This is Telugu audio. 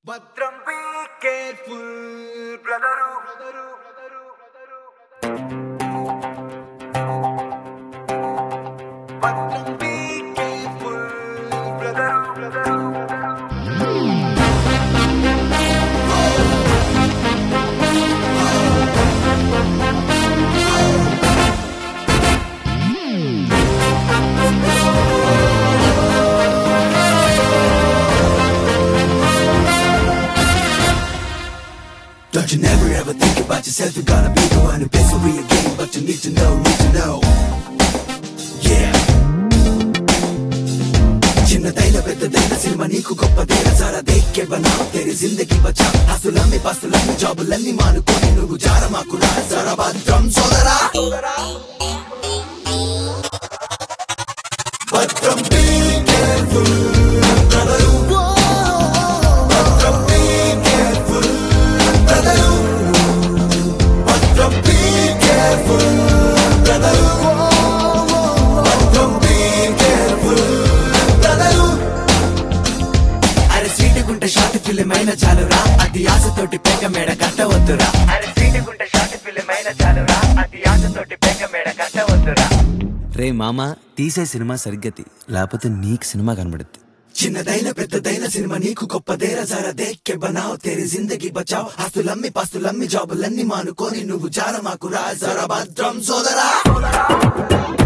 భద్రం be careful brother brother brother భద్రం be careful brother brother Don't you never ever think about yourself, you're gonna be the one who pays for real game, but you need to know, need to know. Yeah. చిన్నదైన పెద్దదైన సినిమా నీకు గొప్పదైన సారా దేక్కే బనావ్ తెరి జిందగీ బచా హసులమ్మి పస్తులమ్మి జాబులన్నీ మానుకొని నువ్వు జారమాకు రా జరా భద్రం సోదరా భద్రం be careful, brother. భద్రం be careful, brother. భద్రం be careful, brother. భద్రం be careful, brother. అరే సీటుకుంటే షార్ట్ ఫిలిం అయినా చాలురా అది ఆశతోటి పేక మేడ కట్టవద్దురా అరే సీటుకుంటే షార్ట్ ఫిల్మ్ అయినా చాలురా అది ఆశతోటి పెంక మేడ కట్టవద్దురా రే మామ తీసే సినిమా సరిగ్గా తీ లేకపోతే నీకు సినిమా కనబడుద్ది చిన్నదైన పెద్దదైన సినిమా నీకు గొప్పదేరా జరా దేక్కే బనావ్ తెరి జిందగీ బచావ్ ఆస్తులమ్మి పాస్తులమ్మి జాబులన్నీ మానుకొని నువ్వు జారమాకు రా జరా భద్రం సోదరా